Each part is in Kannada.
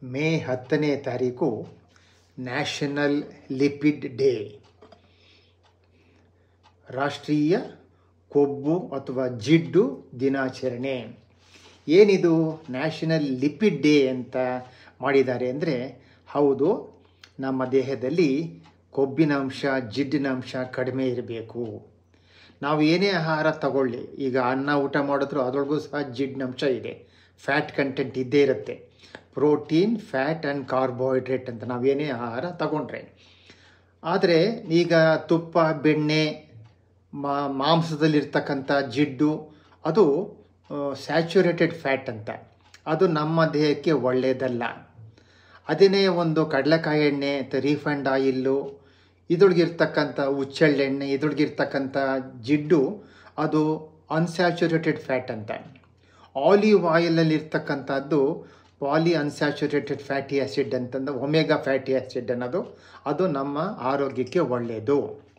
ಮೇ ಹತ್ತನೇ ತಾರೀಕು ನ್ಯಾಷನಲ್ ಲಿಪಿಡ್ ಡೇ ರಾಷ್ಟ್ರೀಯ ಕೊಬ್ಬು ಅಥವಾ ಜಿಡ್ಡು ದಿನಾಚರಣೆ ಏನಿದು ನ್ಯಾಷನಲ್ ಲಿಪಿಡ್ ಡೇ ಅಂತ ಮಾಡಿದ್ದಾರೆ ಅಂದರೆ ಹೌದು ನಮ್ಮ ದೇಹದಲ್ಲಿ ಕೊಬ್ಬಿನ ಅಂಶ ಜಿಡ್ಡಿನ ಅಂಶ ಕಡಿಮೆ ಇರಬೇಕು ನಾವು ಏನೇ ಆಹಾರ ತಗೊಳ್ಳಿ ಈಗ ಅನ್ನ ಊಟ ಮಾಡಿದ್ರು ಅದರೊಳಗೂ ಸಹ ಜಿಡ್ಡಿನ ಅಂಶ ಇದೆ ಫ್ಯಾಟ್ ಕಂಟೆಂಟ್ ಇದ್ದೇ ಇರುತ್ತೆ ಪ್ರೋಟೀನ್ ಫ್ಯಾಟ್ ಆ್ಯಂಡ್ ಕಾರ್ಬೋಹೈಡ್ರೇಟ್ ಅಂತ ನಾವೇನೇ ಆಹಾರ ತಗೊಂಡ್ರೆ ಆದರೆ ಈಗ ತುಪ್ಪ ಬೆಣ್ಣೆ ಮಾ ಮಾಂಸದಲ್ಲಿರ್ತಕ್ಕಂಥ ಜಿಡ್ಡು ಅದು ಸ್ಯಾಚುರೇಟೆಡ್ ಫ್ಯಾಟ್ ಅಂತ ಅದು ನಮ್ಮ ದೇಹಕ್ಕೆ ಒಳ್ಳೆಯದಲ್ಲ ಅದನ್ನೇ ಒಂದು ಕಡಲೆಕಾಯಿ ಎಣ್ಣೆ ಮತ್ತು ರೀಫಂಡ್ ಆಯಿಲ್ಲು ಇದ್ರೊಳಗಿರ್ತಕ್ಕಂಥ ಹುಚ್ಚೆಳ್ಳೆಣ್ಣೆ ಇದ್ರೊಳಗಿರ್ತಕ್ಕಂಥ ಜಿಡ್ಡು ಅದು ಅನ್ಸ್ಯಾಚುರೇಟೆಡ್ ಫ್ಯಾಟ್ ಅಂತ ಆಲಿವ್ ಆಯಿಲಲ್ಲಿರ್ತಕ್ಕಂಥದ್ದು ಪಾಲಿ ಅನ್ಸ್ಯಾಚುರೇಟೆಡ್ ಫ್ಯಾಟಿ ಆ್ಯಸಿಡ್ ಅಂತಂದು ಒಮೆಗಾ ಫ್ಯಾಟಿ ಆ್ಯಸಿಡ್ ಅನ್ನೋದು ಅದು ನಮ್ಮ ಆರೋಗ್ಯಕ್ಕೆ ಒಳ್ಳೆಯದು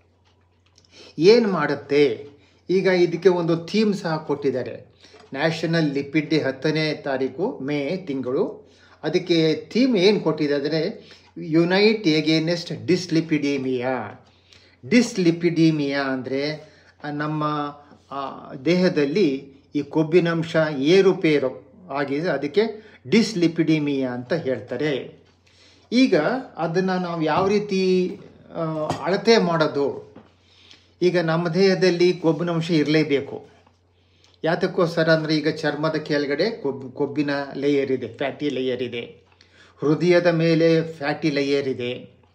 ಏನು ಮಾಡುತ್ತೆ ಈಗ ಇದಕ್ಕೆ ಒಂದು ಥೀಮ್ ಸಹ ಕೊಟ್ಟಿದ್ದಾರೆ ನ್ಯಾಷನಲ್ ಲಿಪಿಡ್ ಡೇ ಹತ್ತನೇ ತಾರೀಕು ಮೇ ತಿಂಗಳು ಅದಕ್ಕೆ ಥೀಮ್ ಏನು ಕೊಟ್ಟಿದ್ದಾರೆ ಯುನೈಟ್ ಎಗೇನೆಸ್ಟ್ ಡಿಸ್ಲಿಪಿಡೀಮಿಯಾ ಡಿಸ್ಲಿಪಿಡೀಮಿಯಾ ಅಂದರೆ ನಮ್ಮ ದೇಹದಲ್ಲಿ ಈ ಕೊಬ್ಬಿನಂಶ ಏರುಪೇರು ಆಗಿದೆ ಅದಕ್ಕೆ ಡಿಸ್ಲಿಪಿಡಿಮಿಯಾ ಅಂತ ಹೇಳ್ತಾರೆ ಈಗ ಅದನ್ನು ನಾವು ಯಾವ ರೀತಿ ಅಳತೆ ಮಾಡೋದು ಈಗ ನಮ್ಮ ದೇಹದಲ್ಲಿ ಕೊಬ್ಬಿನಂಶ ಇರಲೇಬೇಕು ಯಾತಕ್ಕೋಸ್ಕರ ಅಂದರೆ ಈಗ ಚರ್ಮದ ಕೆಳಗಡೆ ಕೊಬ್ಬು ಕೊಬ್ಬಿನ ಲೇಯರ್ ಇದೆ ಫ್ಯಾಟಿ ಲೇಯರ್ ಇದೆ ಹೃದಯದ ಮೇಲೆ ಫ್ಯಾಟಿ ಲೇಯರ್ ಇದೆ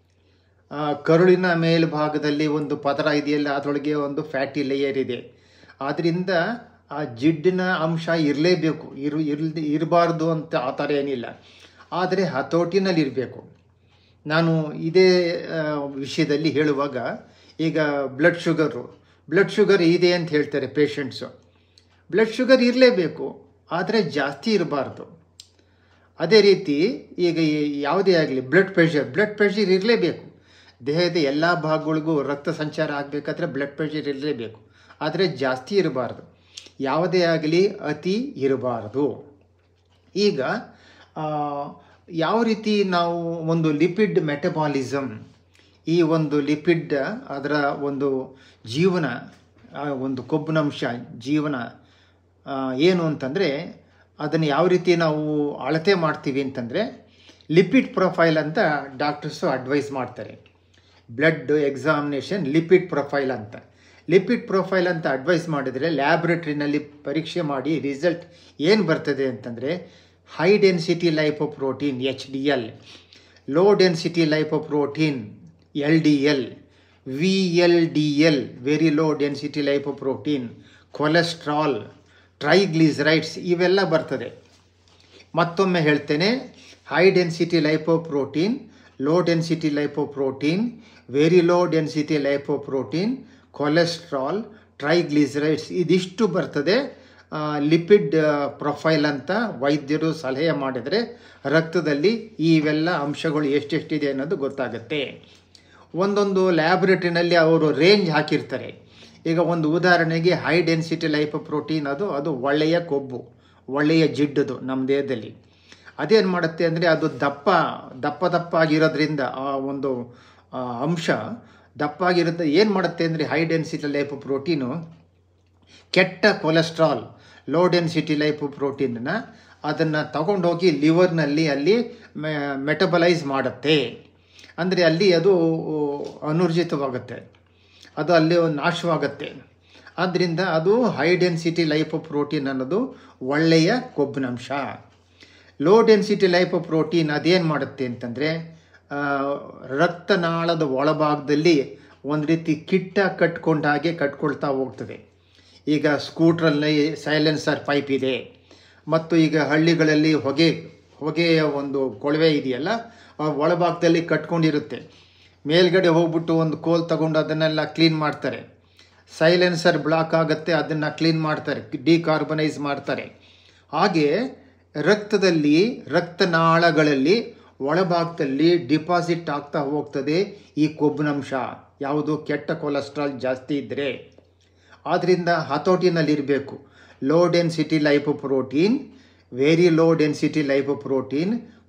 ಕರುಳಿನ ಮೇಲ್ಭಾಗದಲ್ಲಿ ಒಂದು ಪದರ ಇದೆಯಲ್ಲ ಅದರೊಳಗೆ ಒಂದು ಫ್ಯಾಟಿ ಲೇಯರ್ ಇದೆ ಆದ್ದರಿಂದ ಆ ಜಿಡ್ಡಿನ ಅಂಶ ಇರಲೇಬೇಕು ಇರು ಇರ್ಲಿ ಇರಬಾರ್ದು ಅಂತ ಆ ಥರ ಏನಿಲ್ಲ ಆದರೆ ಹತೋಟಿನಲ್ಲಿ ಇರಬೇಕು ನಾನು ಇದೇ ವಿಷಯದಲ್ಲಿ ಹೇಳುವಾಗ ಈಗ ಬ್ಲಡ್ ಶುಗರು ಬ್ಲಡ್ ಶುಗರ್ ಇದೆ ಅಂತ ಹೇಳ್ತಾರೆ ಪೇಷಂಟ್ಸು ಬ್ಲಡ್ ಶುಗರ್ ಇರಲೇಬೇಕು ಆದರೆ ಜಾಸ್ತಿ ಇರಬಾರ್ದು ಅದೇ ರೀತಿ ಈಗ ಯಾವುದೇ ಆಗಲಿ ಬ್ಲಡ್ ಪ್ರೆಷರ್ ಬ್ಲಡ್ ಪ್ರೆಷರ್ ಇರಲೇಬೇಕು ದೇಹದ ಎಲ್ಲ ಭಾಗಗಳಿಗೂ ರಕ್ತ ಸಂಚಾರ ಆಗಬೇಕಾದ್ರೆ ಬ್ಲಡ್ ಪ್ರೆಷರ್ ಇರಲೇಬೇಕು ಆದರೆ ಜಾಸ್ತಿ ಇರಬಾರ್ದು ಯಾವುದೇ ಆಗಲಿ ಅತಿ ಇರಬಾರ್ದು ಈಗ ಯಾವ ರೀತಿ ನಾವು ಒಂದು ಲಿಪಿಡ್ ಮೆಟಬಾಲಿಸಮ್ ಈ ಒಂದು ಲಿಪಿಡ್ ಅದರ ಒಂದು ಜೀವನ ಒಂದು ಕೊಬ್ಬಿನಂಶ ಜೀವನ ಏನು ಅಂತಂದರೆ ಅದನ್ನು ಯಾವ ರೀತಿ ನಾವು ಅಳತೆ ಮಾಡ್ತೀವಿ ಅಂತಂದರೆ ಲಿಪಿಡ್ ಪ್ರೊಫೈಲ್ ಅಂತ ಡಾಕ್ಟರ್ಸು ಅಡ್ವೈಸ್ ಮಾಡ್ತಾರೆ ಬ್ಲಡ್ ಎಕ್ಸಾಮಿನೇಷನ್ ಲಿಪಿಡ್ ಪ್ರೊಫೈಲ್ ಅಂತ ಲಿಪಿಡ್ ಪ್ರೊಫೈಲ್ ಅಂತ ಅಡ್ವೈಸ್ ಮಾಡಿದರೆ ಲ್ಯಾಬ್ರೇಟ್ರಿನಲ್ಲಿ ಪರೀಕ್ಷೆ ಮಾಡಿ ರಿಸಲ್ಟ್ ಏನು ಬರ್ತದೆ ಅಂತಂದರೆ high density lipoprotein H D L low density lipoprotein L D L V L D L very low density lipoprotein cholesterol triglycerides ಇವೆಲ್ಲ ಬರ್ತದೆ ಮತ್ತೊಮ್ಮೆ ಹೇಳ್ತೇನೆ high density lipoprotein low density lipoprotein very low density lipoprotein cholesterol triglycerides ಇದಿಷ್ಟು ಬರ್ತದೆ ಲಿಪಿಡ್ ಪ್ರೊಫೈಲ್ ಅಂತ ವೈದ್ಯರು ಸಲಹೆ ಮಾಡಿದರೆ ರಕ್ತದಲ್ಲಿ ಇವೆಲ್ಲ ಅಂಶಗಳು ಎಷ್ಟೆಷ್ಟಿದೆ ಅನ್ನೋದು ಗೊತ್ತಾಗುತ್ತೆ ಒಂದೊಂದು ಲ್ಯಾಬ್ರೇಟ್ರಿನಲ್ಲಿ ಅವರು ರೇಂಜ್ ಹಾಕಿರ್ತಾರೆ ಈಗ ಒಂದು ಉದಾಹರಣೆಗೆ ಹೈ ಡೆನ್ಸಿಟಿ ಲೈಪೋಪ್ರೋಟೀನ್ ಅದು ಅದು ಒಳ್ಳೆಯ ಕೊಬ್ಬು ಒಳ್ಳೆಯ ಜಿಡ್ಡದು ನಮ್ಮ ದೇಹದಲ್ಲಿ ಅದೇನು ಮಾಡುತ್ತೆ ಅಂದರೆ ಅದು ದಪ್ಪ ದಪ್ಪ ದಪ್ಪ ಆಗಿರೋದ್ರಿಂದ ಆ ಒಂದು ಅಂಶ ದಪ್ಪ ಆಗಿರುತ್ತೆ ಏನು ಮಾಡುತ್ತೆ ಅಂದರೆ ಹೈ ಡೆನ್ಸಿಟಿ ಲೈಪೋಪ್ರೋಟೀನು ಕೆಟ್ಟ ಕೊಲೆಸ್ಟ್ರಾಲ್ ಲೋ ಡೆನ್ಸಿಟಿ ಲೈಪೋಪ್ರೋಟೀನನ್ನು ಅದನ್ನು ತಗೊಂಡೋಗಿ ಲಿವರ್ನಲ್ಲಿ ಅಲ್ಲಿ ಮೆಟಬಲೈಸ್ ಮಾಡುತ್ತೆ ಅಂದರೆ ಅಲ್ಲಿ ಅದು ಅನುರ್ಜಿತವಾಗುತ್ತೆ ಅದು ಅಲ್ಲಿ ನಾಶವಾಗುತ್ತೆ ಆದ್ದರಿಂದ ಅದು ಹೈ ಡೆನ್ಸಿಟಿ ಲೈಪೋಪ್ರೋಟೀನ್ ಅನ್ನೋದು ಒಳ್ಳೆಯ ಕೊಬ್ಬಿನಂಶ ಲೋ ಡೆನ್ಸಿಟಿ ಲೈಪೋಪ್ರೋಟೀನ್ ಅದೇನು ಮಾಡುತ್ತೆ ಅಂತಂದರೆ ರಕ್ತನಾಳದ ಒಳಭಾಗದಲ್ಲಿ ಒಂದು ರೀತಿ ಕಿಟ್ಟ ಕಟ್ಕೊಂಡ ಹಾಗೆ ಕಟ್ಕೊಳ್ತಾ ಹೋಗ್ತದೆ ಈಗ ಸ್ಕೂಟ್ರಲ್ಲಿ ಸೈಲೆನ್ಸರ್ ಪೈಪ್ ಇದೆ ಮತ್ತು ಈಗ ಹಳ್ಳಿಗಳಲ್ಲಿ ಹೊಗೆ ಹೊಗೆಯ ಒಂದು ಕೊಳವೆ ಇದೆಯಲ್ಲ ಆ ಒಳಭಾಗದಲ್ಲಿ ಕಟ್ಕೊಂಡಿರುತ್ತೆ ಮೇಲ್ಗಡೆ ಹೋಗ್ಬಿಟ್ಟು ಒಂದು ಕೋಲ್ ತಗೊಂಡು ಅದನ್ನೆಲ್ಲ ಕ್ಲೀನ್ ಮಾಡ್ತಾರೆ ಸೈಲೆನ್ಸರ್ ಬ್ಲಾಕ್ ಆಗುತ್ತೆ ಅದನ್ನು ಕ್ಲೀನ್ ಮಾಡ್ತಾರೆ ಡಿಕಾರ್ಬನೈಸ್ ಮಾಡ್ತಾರೆ ಹಾಗೆ ರಕ್ತದಲ್ಲಿ ರಕ್ತನಾಳಗಳಲ್ಲಿ ಒಳಭಾಗದಲ್ಲಿ ಡಿಪಾಸಿಟ್ ಆಗ್ತಾ ಹೋಗ್ತದೆ ಈ ಕೊಬ್ಬಿನಂಶ ಯಾವುದು ಕೆಟ್ಟ ಕೊಲೆಸ್ಟ್ರಾಲ್ ಜಾಸ್ತಿ ಇದ್ದರೆ ಆದ್ದರಿಂದ ಹತೋಟಿನಲ್ಲಿರಬೇಕು low density lipoprotein very low density lipoprotein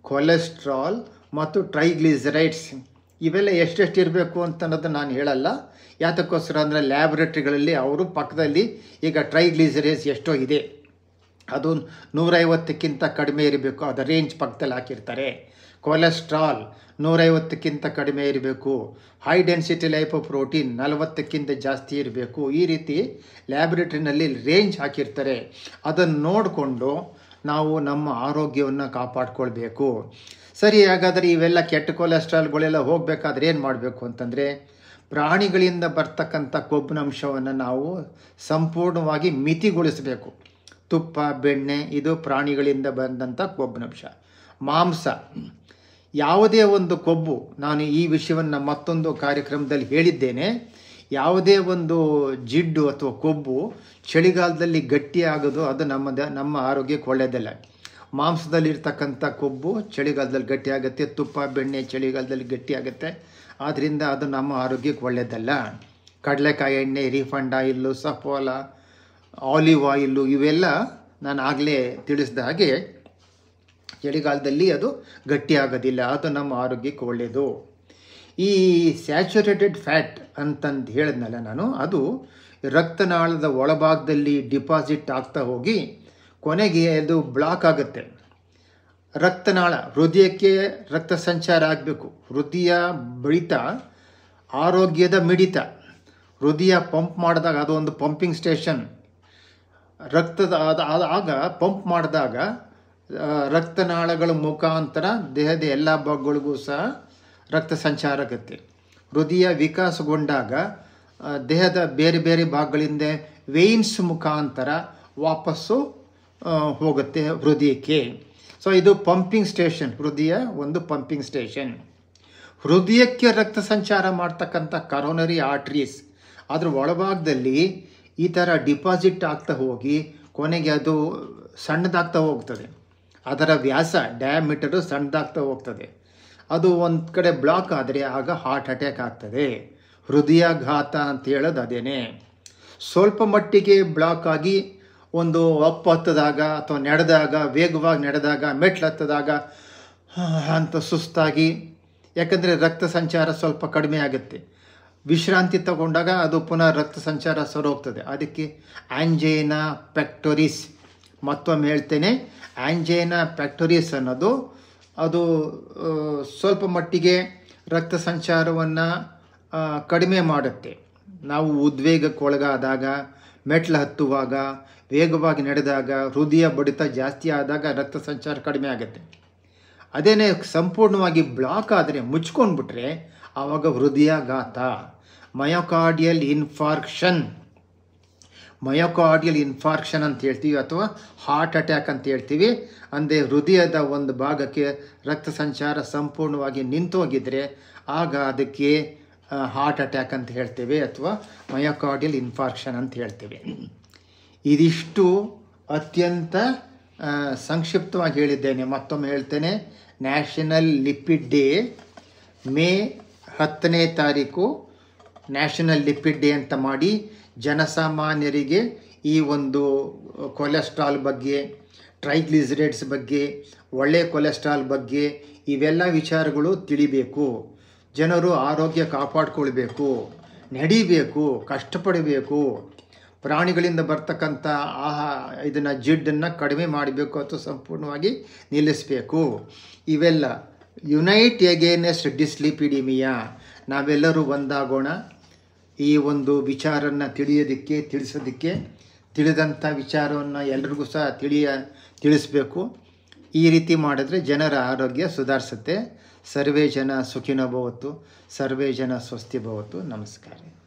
cholesterol ಮತ್ತು ಟ್ರೈಗ್ಲಿಸರೈಡ್ಸ್ ಇವೆಲ್ಲ ಎಷ್ಟೆಷ್ಟು ಇರಬೇಕು ಅಂತ ಅನ್ನೋದು ನಾನು ಹೇಳಲ್ಲ ಯಾತಕ್ಕೋಸ್ಕರ ಅಂದರೆ ಲ್ಯಾಬ್ರೇಟ್ರಿಗಳಲ್ಲಿ ಅವರು ಪಕ್ಕದಲ್ಲಿ ಈಗ ಟ್ರೈಗ್ಲಿಸರೈಡ್ಸ್ ಎಷ್ಟೋ ಇದೆ ಅದು ನೂರೈವತ್ತಕ್ಕಿಂತ ಕಡಿಮೆ ಇರಬೇಕು ಅದರ ರೇಂಜ್ ಪಕ್ಕದಲ್ಲಿ ಹಾಕಿರ್ತಾರೆ ಕೊಲೆಸ್ಟ್ರಾಲ್ ನೂರೈವತ್ತಕ್ಕಿಂತ ಕಡಿಮೆ ಇರಬೇಕು ಹೈ ಡೆನ್ಸಿಟಿ ಲೈಫ್ ಪ್ರೋಟೀನ್ ನಲವತ್ತಕ್ಕಿಂತ ಜಾಸ್ತಿ ಇರಬೇಕು ಈ ರೀತಿ ಲ್ಯಾಬ್ರೇಟ್ರಿನಲ್ಲಿ ರೇಂಜ್ ಹಾಕಿರ್ತಾರೆ ಅದನ್ನು ನೋಡಿಕೊಂಡು ನಾವು ನಮ್ಮ ಆರೋಗ್ಯವನ್ನು ಕಾಪಾಡ್ಕೊಳ್ಬೇಕು ಸರಿ ಹಾಗಾದರೆ ಇವೆಲ್ಲ ಕೆಟ್ಟ ಕೊಲೆಸ್ಟ್ರಾಲ್ಗಳೆಲ್ಲ ಹೋಗಬೇಕಾದ್ರೆ ಏನು ಮಾಡಬೇಕು ಅಂತಂದರೆ ಪ್ರಾಣಿಗಳಿಂದ ಬರ್ತಕ್ಕಂಥ ಕೊಬ್ಬಿನಂಶವನ್ನು ನಾವು ಸಂಪೂರ್ಣವಾಗಿ ಮಿತಿಗೊಳಿಸಬೇಕು ತುಪ್ಪ ಬೆಣ್ಣೆ ಇದು ಪ್ರಾಣಿಗಳಿಂದ ಬಂದಂಥ ಕೊಬ್ಬಿನಂಶ ಮಾಂಸ ಯಾವುದೇ ಒಂದು ಕೊಬ್ಬು ನಾನು ಈ ವಿಷಯವನ್ನು ಮತ್ತೊಂದು ಕಾರ್ಯಕ್ರಮದಲ್ಲಿ ಹೇಳಿದ್ದೇನೆ ಯಾವುದೇ ಒಂದು ಜಿಡ್ಡು ಅಥವಾ ಕೊಬ್ಬು ಚಳಿಗಾಲದಲ್ಲಿ ಗಟ್ಟಿಯಾಗೋದು ಅದು ನಮ್ಮ ದ- ನಮ್ಮ ಆರೋಗ್ಯಕ್ಕೆ ಒಳ್ಳೆಯದಲ್ಲ ಮಾಂಸದಲ್ಲಿರ್ತಕ್ಕಂಥ ಕೊಬ್ಬು ಚಳಿಗಾಲದಲ್ಲಿ ಗಟ್ಟಿಯಾಗುತ್ತೆ ತುಪ್ಪ ಬೆಣ್ಣೆ ಚಳಿಗಾಲದಲ್ಲಿ ಗಟ್ಟಿಯಾಗುತ್ತೆ ಆದ್ದರಿಂದ ಅದು ನಮ್ಮ ಆರೋಗ್ಯಕ್ಕೆ ಒಳ್ಳೆಯದಲ್ಲ ಕಡಲೆಕಾಯಿ ಎಣ್ಣೆ refined oil Saffola olive oil ಇವೆಲ್ಲ ನಾನು ಆಗಲೇ ತಿಳಿಸಿದ ಹಾಗೆ ಚಳಿಗಾಲದಲ್ಲಿ ಅದು ಗಟ್ಟಿಯಾಗೋದಿಲ್ಲ ಅದು ನಮ್ಮ ಆರೋಗ್ಯಕ್ಕೆ ಒಳ್ಳೆಯದು ಈ ಸ್ಯಾಚುರೇಟೆಡ್ ಫ್ಯಾಟ್ ಅಂತಂದು ಹೇಳಿದ್ನಲ್ಲ ನಾನು ಅದು ರಕ್ತನಾಳದ ಒಳಭಾಗದಲ್ಲಿ ಡಿಪಾಸಿಟ್ ಆಗ್ತಾ ಹೋಗಿ ಕೊನೆಗೆ ಅದು ಬ್ಲಾಕ್ ಆಗುತ್ತೆ ರಕ್ತನಾಳ ಹೃದಯಕ್ಕೆ ರಕ್ತ ಸಂಚಾರ ಆಗಬೇಕು ಹೃದಯ ಬಡಿತ ಆರೋಗ್ಯದ ಮಿಡಿತ ಹೃದಯ ಪಂಪ್ ಮಾಡಿದಾಗ ಅದು ಒಂದು ಪಂಪಿಂಗ್ ಸ್ಟೇಷನ್ ರಕ್ತದ ಆದ- ಆದ- ಆಗ ಪಂಪ್ ಮಾಡಿದಾಗ ಆ, ರಕ್ತನಾಳಗಳ ಮುಖಾಂತರ ದೇಹದ ಎಲ್ಲ ಭಾಗಗಳಿಗೂ ಸಹ ರಕ್ತ ಸಂಚಾರ ಆಗುತ್ತೆ ಹೃದಯ ವಿಕಾಸಗೊಂಡಾಗ ಆ, ದೇಹದ ಬೇರೆ ಬೇರೆ ಭಾಗಗಳಿಂದ ವೇಯ್ನ್ಸ್ ಮುಖಾಂತರ ವಾಪಸ್ಸು ಆ, ಹೋಗುತ್ತೆ ಹೃದಯಕ್ಕೆ ಸೊ ಇದು ಪಂಪಿಂಗ್ ಸ್ಟೇಷನ್ ಹೃದಯ ಒಂದು ಪಂಪಿಂಗ್ ಸ್ಟೇಷನ್ ಹೃದಯಕ್ಕೆ ರಕ್ತ ಸಂಚಾರ ಮಾಡ್ತಕ್ಕಂಥ ಕರೋನರಿ ಆರ್ಟ್ರೀಸ್ ಅದ್ರ ಒಳಭಾಗದಲ್ಲಿ ಈ ಥರ ಡಿಪಾಸಿಟ್ ಆಗ್ತಾ ಹೋಗಿ ಕೊನೆಗೆ ಅದು ಸಣ್ಣದಾಗ್ತಾ ಹೋಗ್ತದೆ ಅದರ ವ್ಯಾಸ ಡಯಾಮೀಟರು ಸಣ್ಣದಾಗ್ತಾ ಹೋಗ್ತದೆ ಅದು ಒಂದು ಕಡೆ ಬ್ಲಾಕ್ ಆದರೆ ಆಗ ಹಾರ್ಟ್ ಅಟ್ಯಾಕ್ ಆಗ್ತದೆ ಹೃದಯಾಘಾತ ಅಂತ ಹೇಳೋದು ಅದೇನೆ ಸ್ವಲ್ಪ ಮಟ್ಟಿಗೆ ಬ್ಲಾಕ್ ಆಗಿ ಒಂದು ಅಪ್ ಹತ್ತದಾಗ ಅಥವಾ ನಡೆದಾಗ ವೇಗವಾಗಿ ನಡೆದಾಗ ಮೆಟ್ಲು ಹತ್ತದಾಗ ಆ, ಅಂತ ಸುಸ್ತಾಗಿ ಯಾಕಂದರೆ ರಕ್ತ ಸಂಚಾರ ಸ್ವಲ್ಪ ಕಡಿಮೆ ಆಗುತ್ತೆ ವಿಶ್ರಾಂತಿ ತಗೊಂಡಾಗ ಅದು ಪುನಃ ರಕ್ತ ಸಂಚಾರ ಸರೋಗ್ತದೆ ಅದಕ್ಕೆ ಆಂಜೈನಾ ಪೆಕ್ಟೋರಿಸ್ ಮತ್ತೊಮ್ಮೆ ಹೇಳ್ತೇನೆ ಆಂಜೈನಾ ಪೆಕ್ಟೋರಿಸ್ ಅನ್ನೋದು ಅದು ಆ, ಸ್ವಲ್ಪ ಮಟ್ಟಿಗೆ ರಕ್ತ ಸಂಚಾರವನ್ನು ಕಡಿಮೆ ಮಾಡುತ್ತೆ ನಾವು ಉದ್ವೇಗಕ್ಕೆ ಒಳಗಾದಾಗ ಮೆಟ್ಲು ಹತ್ತುವಾಗ ವೇಗವಾಗಿ ನಡೆದಾಗ ಹೃದಯ ಬಡಿತ ಜಾಸ್ತಿ ಆದಾಗ ರಕ್ತ ಸಂಚಾರ ಕಡಿಮೆ ಆಗುತ್ತೆ ಅದೇನೇ ಸಂಪೂರ್ಣವಾಗಿ ಬ್ಲಾಕ್ ಆದರೆ ಮುಚ್ಕೊಂಡ್ಬಿಟ್ರೆ ಆವಾಗ ಹೃದಯಾಘಾತ ಮಯೋಕಾರ್ಡಿಯಲ್ ಇನ್ಫಾರ್ಕ್ಷನ್ ಮಯೋಕಾರ್ಡಿಯಲ್ ಇನ್ಫಾರ್ಕ್ಷನ್ ಅಂತ ಹೇಳ್ತೀವಿ ಅಥವಾ ಹಾರ್ಟ್ ಅಟ್ಯಾಕ್ ಅಂತ ಹೇಳ್ತೀವಿ ಅಂದರೆ ಹೃದಯದ ಒಂದು ಭಾಗಕ್ಕೆ ರಕ್ತ ಸಂಚಾರ ಸಂಪೂರ್ಣವಾಗಿ ನಿಂತೋಗಿದ್ರೆ ಆಗ ಅದಕ್ಕೆ ಹಾರ್ಟ್ ಅಟ್ಯಾಕ್ ಅಂತ ಹೇಳ್ತೇವೆ ಅಥವಾ ಮಯೋಕಾರ್ಡಿಯಲ್ ಇನ್ಫಾರ್ಕ್ಷನ್ ಅಂತ ಹೇಳ್ತೇವೆ ಇದಿಷ್ಟು ಅತ್ಯಂತ ಆ, ಸಂಕ್ಷಿಪ್ತವಾಗಿ ಹೇಳಿದ್ದೇನೆ ಮತ್ತೊಮ್ಮೆ ಹೇಳ್ತೇನೆ ನ್ಯಾಷನಲ್ ಲಿಪಿಡ್ ಡೇ ಮೇ ಹತ್ತನೇ ತಾರೀಕು ನ್ಯಾಷನಲ್ ಲಿಪಿಡ್ ಡೇ ಅಂತ ಮಾಡಿ ಜನಸಾಮಾನ್ಯರಿಗೆ ಈ ಒಂದು ಕೊಲೆಸ್ಟ್ರಾಲ್ ಬಗ್ಗೆ ಟ್ರೈಗ್ಲಿಸರೈಡ್ಸ್ ಬಗ್ಗೆ ಒಳ್ಳೆಯ ಕೊಲೆಸ್ಟ್ರಾಲ್ ಬಗ್ಗೆ ಇವೆಲ್ಲ ವಿಚಾರಗಳು ತಿಳಿಬೇಕು ಜನರು ಆರೋಗ್ಯ ಕಾಪಾಡಿಕೊಳ್ಬೇಕು ನಡಿಬೇಕು ಕಷ್ಟಪಡಬೇಕು ಪ್ರಾಣಿಗಳಿಂದ ಬರ್ತಕ್ಕಂಥ ಆಹಾ ಇದನ್ನು ಜಿಡ್ಡನ್ನು ಕಡಿಮೆ ಮಾಡಬೇಕು ಅಥವಾ ಸಂಪೂರ್ಣವಾಗಿ ನಿಲ್ಲಿಸಬೇಕು ಇವೆಲ್ಲ ಯುನೈಟ್ ಎಗೇನೆಸ್ಟ್ ಡಿಸ್ಲಿಪಿಡಿಮಿಯಾ ನಾವೆಲ್ಲರೂ ಒಂದಾಗೋಣ ಈ ಒಂದು ವಿಚಾರನ ತಿಳಿಯೋದಕ್ಕೆ ತಿಳಿಸೋದಕ್ಕೆ ತಿಳಿದಂಥ ವಿಚಾರವನ್ನು ಎಲ್ರಿಗೂ ಸಹ ತಿಳಿಯ ತಿಳಿಸ್ಬೇಕು ಈ ರೀತಿ ಮಾಡಿದ್ರೆ ಜನರ ಆರೋಗ್ಯ ಸುಧಾರಿಸುತ್ತೆ ಸರ್ವೇ ಜನ ಸುಖಿನೋ ಭವತ್ತು ಸರ್ವೇ ಜನ ಸ್ವಸ್ತಿ ಭವತ್ತು ನಮಸ್ಕಾರ